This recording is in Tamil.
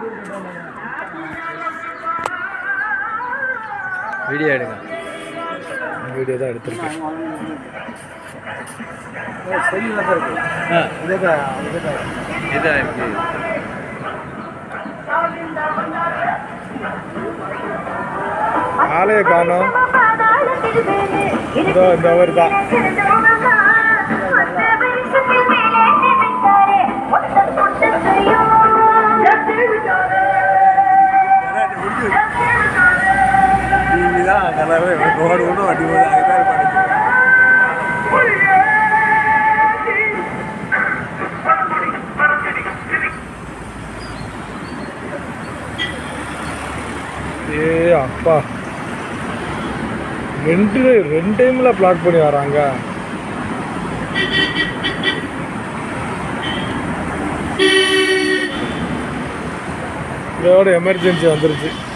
வீடியோ எடுங்க வீடியோ தான் எடுத்திருக்கேன் சரியாக தான் இருக்கு ஆ இதே தான் இதே தான் இதான் இருக்கு ஆலய காணோம் இதோ இந்த அவர் தான் டிவி தான் நல்லாவே ரோடு ஒன்றும் வண்டி போது அங்கே தான் பண்ணிச்சு ஏ அப்பா ரெண்டு ரெண்டு டைம்ல பிளாட் பண்ணி வராங்க இதோட எமர்ஜென்சி வந்துருச்சு